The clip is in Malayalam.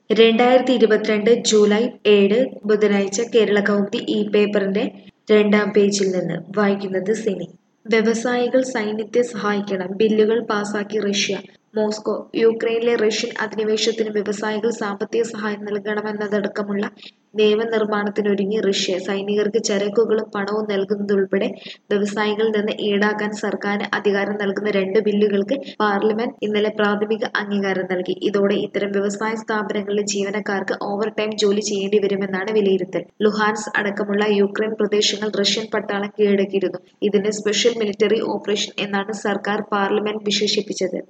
രണ്ടായിരത്തി ഇരുപത്തിരണ്ട് ജൂലൈ ഏഴ് ബുധനാഴ്ച കേരള കൗമുദി ഈ പേപ്പറിന്റെ രണ്ടാം പേജിൽ നിന്ന് വായിക്കുന്നത് സിനി വ്യവസായികൾ സൈന്യത്തെ സഹായിക്കണം ബില്ലുകൾ പാസാക്കി റഷ്യ മോസ്കോ യുക്രൈനിലെ റഷ്യൻ അധിനിവേശത്തിന് വ്യവസായികൾ സാമ്പത്തിക സഹായം നൽകണമെന്നതടക്കമുള്ള നിയമനിർമ്മാണത്തിനൊരുങ്ങി റഷ്യ സൈനികർക്ക് ചരക്കുകളും പണവും നൽകുന്നതുൾപ്പെടെ വ്യവസായികളിൽ നിന്ന് ഈടാക്കാൻ സർക്കാരിന് അധികാരം നൽകുന്ന രണ്ട് ബില്ലുകൾക്ക് പാർലമെന്റ് ഇന്നലെ പ്രാഥമിക അംഗീകാരം നൽകി ഇതോടെ ഇത്തരം വ്യവസായ സ്ഥാപനങ്ങളിലെ ജീവനക്കാർക്ക് ഓവർ ടൈം ജോലി ചെയ്യേണ്ടി വരുമെന്നാണ് വിലയിരുത്തൽ ലുഹാൻസ് അടക്കമുള്ള യുക്രൈൻ പ്രദേശങ്ങൾ റഷ്യൻ പട്ടാളം കീഴടക്കിയിരുന്നു ഇതിനെ സ്പെഷ്യൽ മിലിറ്ററി ഓപ്പറേഷൻ എന്നാണ് സർക്കാർ പാർലമെന്റ് വിശേഷിപ്പിച്ചത്